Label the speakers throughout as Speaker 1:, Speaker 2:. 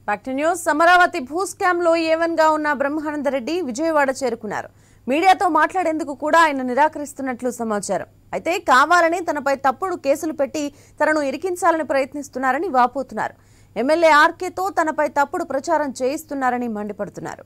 Speaker 1: back to news Amaravati భూ scam లో A1 గా ఉన్న బ్రహ్మానందరెడ్డి విజయవాడ చేరుకున్నారు మీడియాతో మాట్లాడేందుకు కూడా ఆయన నిరాకరిస్తున్నట్లు సమాచారం అయితే కావాలని తనపై తప్పుడు కేసులు పెట్టి తనను ఇరికించాలని ప్రయత్నిస్తున్నారని వాపోతున్నారు ఎమ్మెల్యే ఆర్కేతో తనపై తప్పుడు ప్రచారం చేయిస్తున్నారని మండిపడుతున్నారు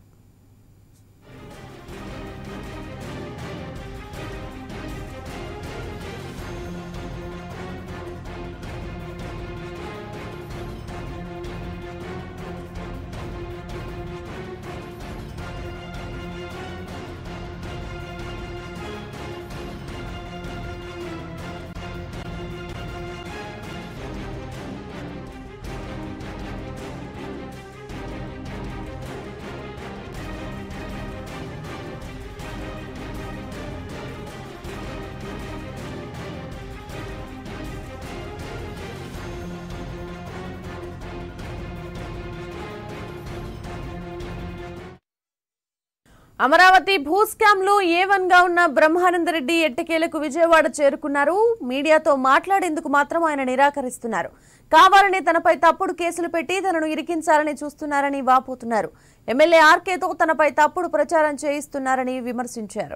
Speaker 1: అమరావతి భూ స్కామ్ లో ఏవన్ గా ఉన్న బ్రహ్మానందరెడ్డి ఎట్టకేలకు విజయవాడ చేరుకున్నారు మీడియాతో మాట్లాడేందుకు మాత్రం ఆయన నిరాకరిస్తున్నారు కావాలని తనపై తప్పుడు కేసులు పెట్టి తనను ఇరికించాలని చూస్తున్నారని వాపోతున్నారు ఎమ్మెల్యే ఆర్కేతో తనపై తప్పుడు ప్రచారం చేయిస్తున్నారని విమర్శించారు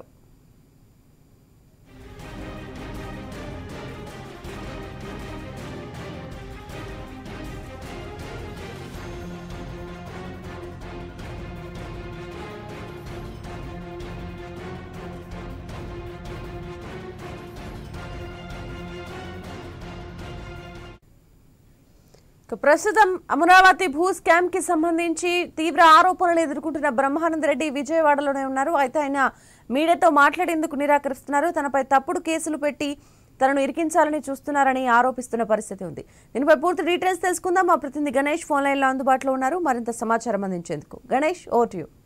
Speaker 1: ఇక ప్రస్తుతం అమరావతి భూ స్కామ్ కి సంబంధించి తీవ్ర ఆరోపణలు ఎదుర్కొంటున్న బ్రహ్మానందరెడ్డి విజయవాడలోనే ఉన్నారు అయితే ఆయన మీడియాతో మాట్లాడేందుకు నిరాకరిస్తున్నారు తనపై తప్పుడు కేసులు పెట్టి తనను ఇరికించాలని చూస్తున్నారని ఆరోపిస్తున్న పరిస్థితి ఉంది దీనిపై పూర్తి డీటెయిల్స్ తెలుసుకుందాం మా ప్రతినిధి గణేష్ ఫోన్ లైన్ లో అందుబాటులో ఉన్నారు మరింత సమాచారం అందించేందుకు గణేష్ ఓటు యు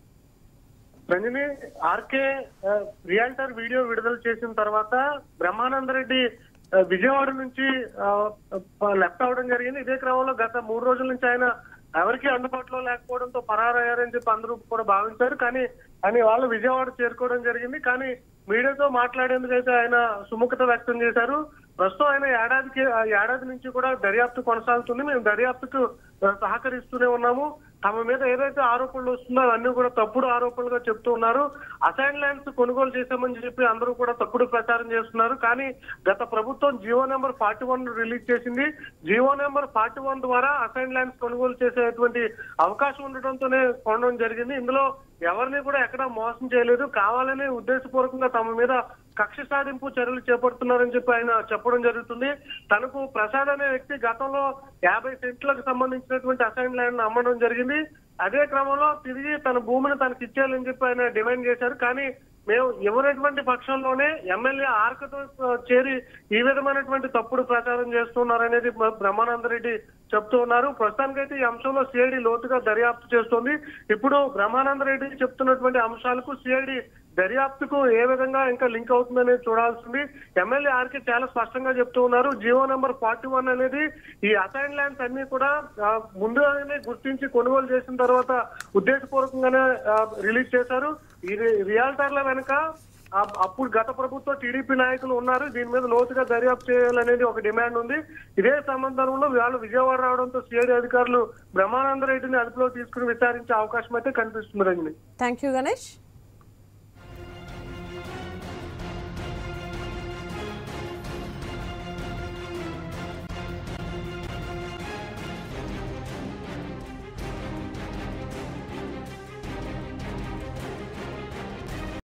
Speaker 2: రంజని ఆర్కే ఆ, రియాల్టర్ వీడియో విడుదల చేసిన తర్వాత బ్రహ్మానందరెడ్డి ఆ, విజయవాడ నుంచి ఆ, ప- లెఫ్ట్ అవడం జరిగింది ఇదే క్రమంలో గత మూడు రోజుల నుంచి ఆయన ఎవరికి అందుబాటులో లేకపోవడంతో పరారయ్యారని చెప్పి అందరూ కూడా భావించారు కానీ అని వాళ్ళు విజయవాడ చేరుకోవడం జరిగింది కానీ మీడియాతో మాట్లాడేందుకు అయితే ఆయన సుముఖత వ్యక్తం చేశారు ప్రస్తుతం ఆయన ఏడాదికి ఆ ఏడాది నుంచి కూడా దర్యాప్తు కొనసాగుతుంది మేము దర్యాప్తుకు ఆ, సహకరిస్తూనే ఉన్నాము తమ మీద ఏదైతే ఆరోపణలు వస్తుందో అవన్నీ కూడా తప్పుడు ఆరోపణలుగా చెప్తూ ఉన్నారు అసైన్ ల్యాండ్స్ కొనుగోలు చేశామని చెప్పి అందరూ కూడా తప్పుడు ప్రచారం చేస్తున్నారు కానీ గత ప్రభుత్వం GO number forty one release చేసింది జియో నెంబర్ ఫార్టీ వన్ ద్వారా అసైన్ ల్యాండ్స్ కొనుగోలు చేసేటువంటి అవకాశం ఉండటంతోనే కొనడం జరిగింది ఇందులో ఎవరిని కూడా ఎక్కడా మోసం చేయలేదు కావాలని ఉద్దేశపూర్వకంగా తమ మీద కక్ష సాధింపు చర్యలు చేపడుతున్నారని చెప్పి ఆయన చెప్పడం జరుగుతుంది తనకు ప్రసాద్ అనే వ్యక్తి గతంలో యాభై సెంట్లకు సంబంధించినటువంటి అసైన్ ల్యాండ్ అమ్మడం జరిగింది అదే క్రమంలో తిరిగి తన భూమిని తనకి ఇచ్చేయాలని చెప్పి ఆయన డిమాండ్ చేశారు కానీ మేము ఇవ్వనటువంటి పక్షంలోనే ఎమ్మెల్యే ఆర్కతో చేరి ఈ విధమైనటువంటి తప్పుడు ప్రచారం చేస్తున్నారనేది బ్ర- బ్రహ్మానందరెడ్డి చెప్తూ ఉన్నారు ప్రస్తుతానికైతే ఈ అంశంలో సిఐడి లోతుగా దర్యాప్తు చేస్తోంది ఇప్పుడు బ్రహ్మానందరెడ్డి చెప్తున్నటువంటి అంశాలకు సిఐడి దర్యాప్తుకు ఏ విధంగా ఇంకా లింక్ అవుతుందనేది చూడాల్సింది ఎమ్మెల్యే ఆర్కే చాలా స్పష్టంగా చెప్తూ ఉన్నారు జియో నెంబర్ ఫార్టీ వన్ అనేది ఈ అసైన్ ల్యాండ్స్ అన్ని కూడా ఆ, ముందుగానే గుర్తించి కొనుగోలు చేసిన తర్వాత ఉద్దేశపూర్వకంగానే ఆ, రిలీజ్ చేశారు ఈ రి- రియాల్టర్ల వెనుక ఆ, అప్పుడు గత ప్రభుత్వ టీడీపీ నాయకులు ఉన్నారు దీని మీద లోతుగా దర్యాప్తు చేయాలనేది ఒక డిమాండ్ ఉంది ఇదే సందర్భంలో వాళ్ళు విజయవాడ రావడంతో సిఐడి అధికారులు బ్రహ్మానంద రెడ్డిని అదుపులో తీసుకుని విచారించే అవకాశం అయితే కనిపిస్తుంది రంజని
Speaker 1: థ్యాంక్ యూ గణేష్